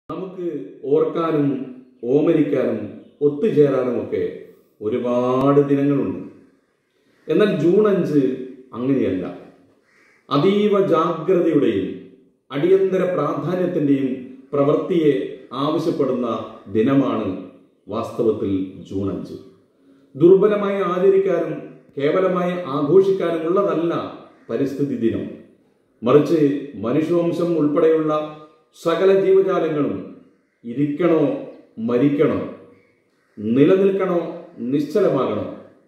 നമുക്ക് ഓർക്കാനും ഓമനിക്കാനും ഒത്തുചേരാനും ഒക്കെ ഒരുപാട് ദിനങ്ങളുണ്ട് എന്നാൽ ജൂൺ അഞ്ച് അങ്ങനെയല്ല അതീവ ജാഗ്രതയുടെയും അടിയന്തര പ്രാധാന്യത്തിന്റെയും പ്രവൃത്തിയെ ആവശ്യപ്പെടുന്ന ദിനമാണ് വാസ്തവത്തിൽ ജൂൺ അഞ്ച് ദുർബലമായി ആചരിക്കാനും കേവലമായി ആഘോഷിക്കാനുമുള്ളതല്ല പരിസ്ഥിതി ദിനം മറിച്ച് മനുഷ്യവംശം ഉൾപ്പെടെയുള്ള സകല ജീവജാലങ്ങളും ഇരിക്കണോ മരിക്കണോ നിലനിൽക്കണോ നിശ്ചലമാകണോ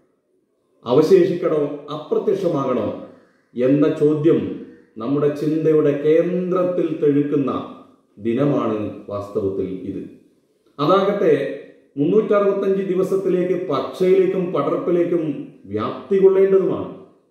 അവശേഷിക്കണോ അപ്രത്യക്ഷമാകണോ എന്ന ചോദ്യം നമ്മുടെ ചിന്തയുടെ കേന്ദ്രത്തിൽ തെഴുക്കുന്ന ദിനമാണ് വാസ്തവത്തിൽ ഇത് അതാകട്ടെ മുന്നൂറ്ററുപത്തഞ്ച് ദിവസത്തിലേക്ക് പച്ചയിലേക്കും പടർപ്പിലേക്കും വ്യാപ്തി കൊള്ളേണ്ടതുമാണ്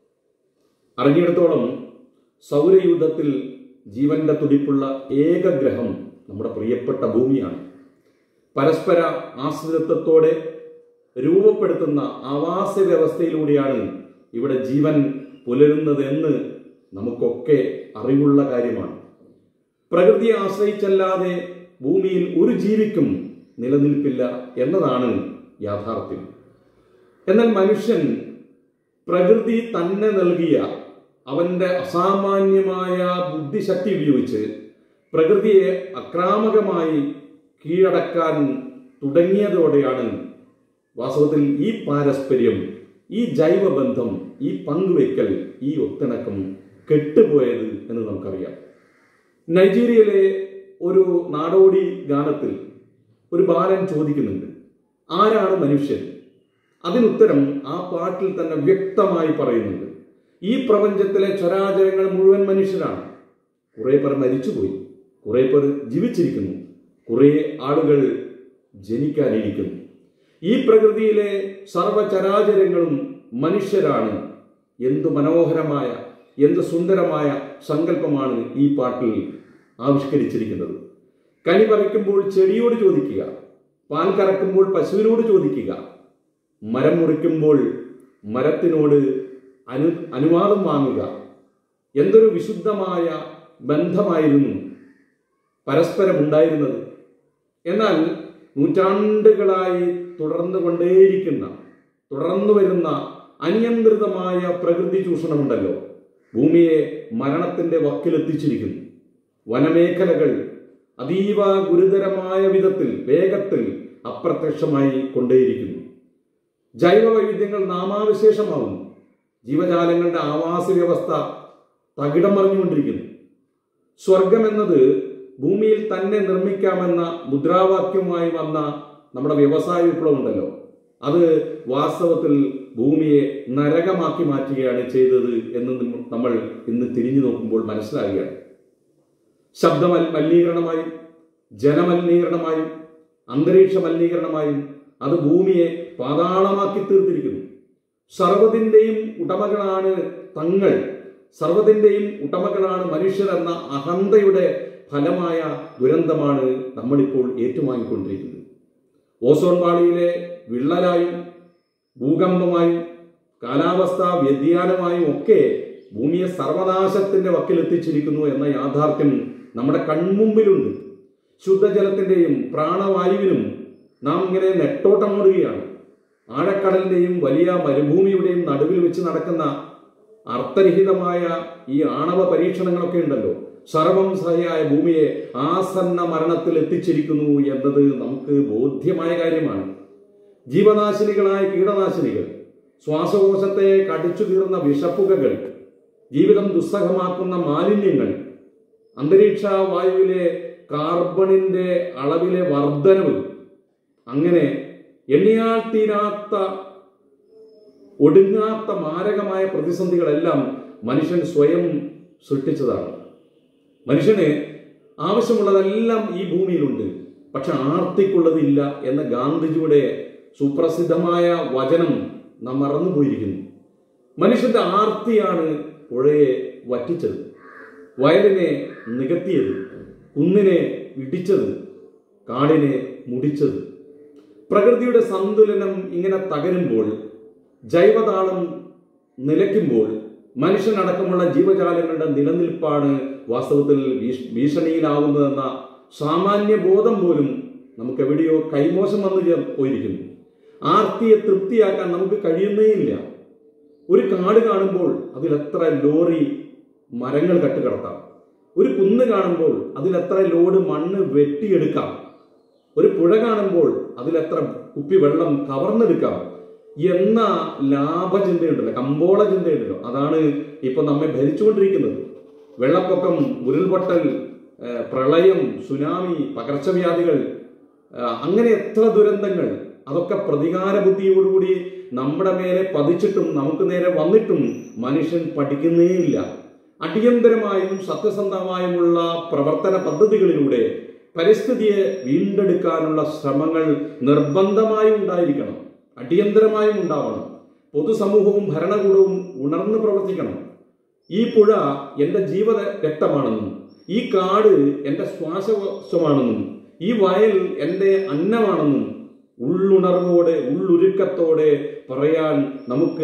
അറിഞ്ഞിടത്തോളം സൗരയൂഥത്തിൽ ജീവന്റെ തുടിപ്പുള്ള ഏക ഗ്രഹം നമ്മുടെ പ്രിയപ്പെട്ട ഭൂമിയാണ് പരസ്പര ആശ്രിതത്വത്തോടെ രൂപപ്പെടുത്തുന്ന ആവാസ വ്യവസ്ഥയിലൂടെയാണ് ഇവിടെ ജീവൻ പുലരുന്നതെന്ന് നമുക്കൊക്കെ അറിവുള്ള കാര്യമാണ് പ്രകൃതിയെ ആശ്രയിച്ചല്ലാതെ ഭൂമിയിൽ ഒരു ജീവിക്കും നിലനിൽപ്പില്ല എന്നതാണ് യാഥാർത്ഥ്യം എന്നാൽ മനുഷ്യൻ പ്രകൃതി തന്നെ നൽകിയ അവന്റെ അസാമാന്യമായ ബുദ്ധിശക്തി ഉപയോഗിച്ച് പ്രകൃതിയെ അക്രാമകമായി കീഴടക്കാൻ തുടങ്ങിയതോടെയാണ് വാസ്തവത്തിൽ ഈ പാരസ്പര്യം ഈ ജൈവബന്ധം ഈ പങ്കുവയ്ക്കൽ ഈ ഒത്തിണക്കം കെട്ടുപോയത് എന്ന് നമുക്കറിയാം നൈജീരിയയിലെ ഒരു നാടോടി ഗാനത്തിൽ ഒരു ബാലൻ ചോദിക്കുന്നുണ്ട് ആരാണ് മനുഷ്യൻ അതിനുത്തരം ആ പാട്ടിൽ തന്നെ വ്യക്തമായി പറയുന്നുണ്ട് ഈ പ്രപഞ്ചത്തിലെ ചരാചരങ്ങൾ മുഴുവൻ മനുഷ്യരാണ് കുറെ പേർ മരിച്ചുപോയി കുറെ പേർ ജീവിച്ചിരിക്കുന്നു കുറെ ആളുകൾ ജനിക്കാനിരിക്കുന്നു ഈ പ്രകൃതിയിലെ സർവചരാചരങ്ങളും മനുഷ്യരാണ് എന്തു മനോഹരമായ എന്ത് സുന്ദരമായ സങ്കല്പമാണ് ഈ പാട്ടിൽ ആവിഷ്കരിച്ചിരിക്കുന്നത് കനി പറിക്കുമ്പോൾ ചെടിയോട് ചോദിക്കുക പാൽ കറക്കുമ്പോൾ പശുവിനോട് ചോദിക്കുക മരം മുറിക്കുമ്പോൾ മരത്തിനോട് അനു അനുവാദം വാങ്ങുക എന്തൊരു വിശുദ്ധമായ ബന്ധമായിരുന്നു പരസ്പരം ഉണ്ടായിരുന്നത് എന്നാൽ നൂറ്റാണ്ടുകളായി തുടർന്നു കൊണ്ടേയിരിക്കുന്ന തുടർന്നു വരുന്ന അനിയന്ത്രിതമായ പ്രകൃതി ചൂഷണമുണ്ടല്ലോ ഭൂമിയെ മരണത്തിന്റെ വക്കിലെത്തിച്ചിരിക്കുന്നു വനമേഖലകൾ അതീവ ഗുരുതരമായ വിധത്തിൽ വേഗത്തിൽ അപ്രത്യക്ഷമായി കൊണ്ടേയിരിക്കുന്നു ജൈവ വൈവിധ്യങ്ങൾ നാമാവിശേഷമാവുന്നു ജീവജാലങ്ങളുടെ ആവാസ വ്യവസ്ഥ തകിടം മറിഞ്ഞുകൊണ്ടിരിക്കുന്നു സ്വർഗം എന്നത് ഭൂമിയിൽ തന്നെ നിർമ്മിക്കാമെന്ന മുദ്രാവാക്യവുമായി വന്ന നമ്മുടെ വ്യവസായ വിപ്ലവം ഉണ്ടല്ലോ അത് വാസ്തവത്തിൽ ഭൂമിയെ നരകമാക്കി മാറ്റുകയാണ് ചെയ്തത് എന്ന് നിമ്മ- നമ്മൾ ഇന്ന് തിരിഞ്ഞു നോക്കുമ്പോൾ മനസ്സിലാകുകയാണ് ശബ്ദ മൽ- മലിനീകരണമായും ജനമലിനീകരണമായും അന്തരീക്ഷ മലിനീകരണമായും അത് ഭൂമിയെ പാതാളമാക്കി തീർത്തിരിക്കുന്നു സർവ്വതിൻ്റെയും ഉടമകളാണ് തങ്ങൾ സർവ്വതിൻ്റെയും ഉടമകളാണ് മനുഷ്യരെന്ന അഹന്തയുടെ ഫലമായ ദുരന്തമാണ് നമ്മളിപ്പോൾ ഏറ്റുവാങ്ങിക്കൊണ്ടിരിക്കുന്നത് ഓസോൺ പാളിയിലെ വിള്ളലായും ഭൂകമ്പമായും കാലാവസ്ഥാ വ്യതിയാനമായും ഒക്കെ ഭൂമിയെ സർവനാശത്തിന്റെ വക്കിലെത്തിച്ചിരിക്കുന്നു എന്ന യാഥാർത്ഥ്യം നമ്മുടെ കൺമുമ്പിലുണ്ട് ശുദ്ധജലത്തിന്റെയും പ്രാണവായുവിനും നാം ഇങ്ങനെ നെട്ടോട്ടമോടുകയാണ് ആഴക്കടലിന്റെയും വലിയ മരുഭൂമിയുടെയും നടുവിൽ വെച്ച് നടക്കുന്ന അർത്ഥരഹിതമായ ഈ ആണവ പരീക്ഷണങ്ങളൊക്കെ ഉണ്ടല്ലോ സർവം സഹയായ ഭൂമിയെ ആസന്ന മരണത്തിൽ എത്തിച്ചിരിക്കുന്നു എന്നത് നമുക്ക് ബോധ്യമായ കാര്യമാണ് ജീവനാശിനികളായ കീടനാശിനികൾ ശ്വാസകോശത്തെ കടിച്ചു കീറുന്ന വിഷപ്പുകകൾ ജീവിതം ദുസ്സഹമാക്കുന്ന മാലിന്യങ്ങൾ അന്തരീക്ഷ വായുവിലെ കാർബണിന്റെ അളവിലെ വർധനവ് അങ്ങനെ എണ്ണിയാൽ തീരാത്ത ഒടുങ്ങാത്ത മാരകമായ പ്രതിസന്ധികളെല്ലാം മനുഷ്യൻ സ്വയം സൃഷ്ടിച്ചതാണ് മനുഷ്യന് ആവശ്യമുള്ളതെല്ലാം ഈ ഭൂമിയിലുണ്ട് പക്ഷെ ആർത്തിക്കുള്ളതില്ല എന്ന ഗാന്ധിജിയുടെ സുപ്രസിദ്ധമായ വചനം നാം മറന്നുപോയിരിക്കുന്നു മനുഷ്യന്റെ ആർത്തിയാണ് പുഴയെ വറ്റിച്ചത് വയലിനെ നികത്തിയത് കുന്നിനെ ഇടിച്ചത് കാടിനെ മുടിച്ചത് പ്രകൃതിയുടെ സന്തുലനം ഇങ്ങനെ തകരുമ്പോൾ ജൈവതാളം നിലയ്ക്കുമ്പോൾ മനുഷ്യനടക്കമുള്ള ജീവജാലങ്ങളുടെ നിലനിൽപ്പാണ് വാസ്തവത്തിൽ ഭീഷ്- ഭീഷണിയിലാവുന്നതെന്ന സാമാന്യ ബോധം പോലും നമുക്ക് എവിടെയോ കൈമോശം വന്നു ചേർ പോയിരിക്കുന്നു ആർത്തിയെ തൃപ്തിയാക്കാൻ നമുക്ക് കഴിയുന്നേയില്ല ഒരു കാട് കാണുമ്പോൾ അതിൽ എത്ര ലോറി മരങ്ങൾ കട്ടുകിടത്താം ഒരു കുന്ന് കാണുമ്പോൾ അതിൽ എത്ര ലോഡ് മണ്ണ് വെട്ടിയെടുക്കാം ഒരു പുഴ കാണുമ്പോൾ അതിലെത്ര കുപ്പി വെള്ളം കവർന്നെടുക്കാം എന്ന ലാഭചിന്തയുണ്ടല്ലോ കമ്പോള ചിന്തയുണ്ടല്ലോ അതാണ് ഇപ്പൊ നമ്മെ ഭരിച്ചുകൊണ്ടിരിക്കുന്നത് വെള്ളപ്പൊക്കം ഉരുൾപൊട്ടൽ ഏഹ് പ്രളയം സുനാമി പകർച്ചവ്യാധികൾ ഏഹ് അങ്ങനെ എത്ര ദുരന്തങ്ങൾ അതൊക്കെ പ്രതികാര ബുദ്ധിയോടുകൂടി നമ്മുടെ മേലെ പതിച്ചിട്ടും നമുക്ക് നേരെ വന്നിട്ടും മനുഷ്യൻ പഠിക്കുന്നേയില്ല അടിയന്തരമായും സത്യസന്ധമായുമുള്ള പ്രവർത്തന പദ്ധതികളിലൂടെ പരിസ്ഥിതിയെ വീണ്ടെടുക്കാനുള്ള ശ്രമങ്ങൾ നിർബന്ധമായും ഉണ്ടായിരിക്കണം അടിയന്തരമായും ഉണ്ടാവണം പൊതുസമൂഹവും ഭരണകൂടവും ഉണർന്നു പ്രവർത്തിക്കണം ഈ പുഴ എൻ്റെ ജീവ രക്തമാണെന്നും ഈ കാട് എൻ്റെ ശ്വാസകോശമാണെന്നും ഈ വയൽ എൻ്റെ അന്നമാണെന്നും ഉള്ളുണർവോടെ ഉള്ളുരുക്കത്തോടെ പറയാൻ നമുക്ക്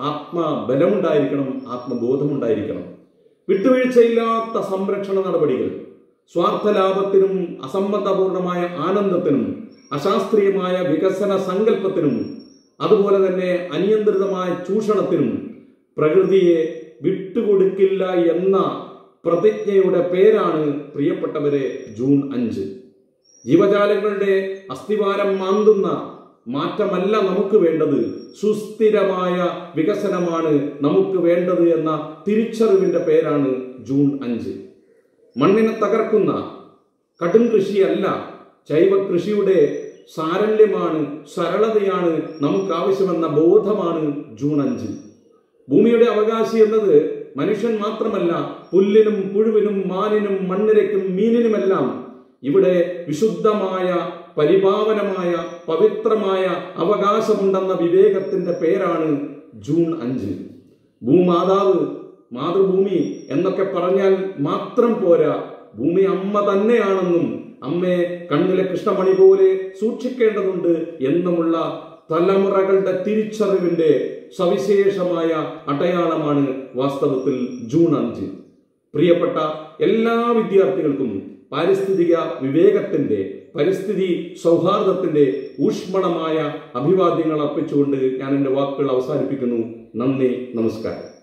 ആത്മബലമുണ്ടായിരിക്കണം ആത്മബോധമുണ്ടായിരിക്കണം വിട്ടുവീഴ്ചയില്ലാത്ത സംരക്ഷണ നടപടികൾ സ്വാർത്ഥ ലാഭത്തിനും അസംബന്ധപൂർണമായ ആനന്ദത്തിനും അശാസ്ത്രീയമായ വികസന സങ്കല്പത്തിനും അതുപോലെ തന്നെ അനിയന്ത്രിതമായ ചൂഷണത്തിനും പ്രകൃതിയെ വിട്ടുകൊടുക്കില്ല എന്ന പ്രതിജ്ഞയുടെ പേരാണ് പ്രിയപ്പെട്ടവരെ ജൂൺ അഞ്ച് ജീവജാലങ്ങളുടെ അസ്ഥിവാരം മാന്തുന്ന മാറ്റമല്ല നമുക്ക് വേണ്ടത് സുസ്ഥിരമായ വികസനമാണ് നമുക്ക് വേണ്ടത് എന്ന തിരിച്ചറിവിന്റെ പേരാണ് ജൂൺ അഞ്ച് മണ്ണിനെ തകർക്കുന്ന കടും കൃഷിയല്ല ജൈവ കൃഷിയുടെ സാരല്യമാണ് സരളതയാണ് നമുക്ക് ആവശ്യമെന്ന ബോധമാണ് ജൂൺ അഞ്ച് ഭൂമിയുടെ അവകാശി എന്നത് മനുഷ്യൻ മാത്രമല്ല പുല്ലിനും പുഴുവിനും മാനിനും മണ്ണിരയ്ക്കും മീനിനുമെല്ലാം ഇവിടെ വിശുദ്ധമായ പരിപാവനമായ പവിത്രമായ അവകാശമുണ്ടെന്ന വിവേകത്തിന്റെ പേരാണ് ജൂൺ അഞ്ച് ഭൂമാതാവ് മാതൃഭൂമി എന്നൊക്കെ പറഞ്ഞാൽ മാത്രം പോരാ ഭൂമി അമ്മ തന്നെയാണെന്നും അമ്മയെ കണ്ണിലെ കൃഷ്ണമണി പോലെ സൂക്ഷിക്കേണ്ടതുണ്ട് എന്നുമുള്ള തലമുറകളുടെ തിരിച്ചറിവിന്റെ സവിശേഷമായ അടയാളമാണ് വാസ്തവത്തിൽ ജൂൺ അഞ്ച് പ്രിയപ്പെട്ട എല്ലാ വിദ്യാർത്ഥികൾക്കും പാരിസ്ഥിതിക വിവേകത്തിന്റെ പരിസ്ഥിതി സൗഹാർദ്ദത്തിന്റെ ഊഷ്മളമായ അഭിവാദ്യങ്ങൾ അർപ്പിച്ചുകൊണ്ട് ഞാൻ എൻ്റെ വാക്കുകൾ അവസാനിപ്പിക്കുന്നു നന്ദി നമസ്കാരം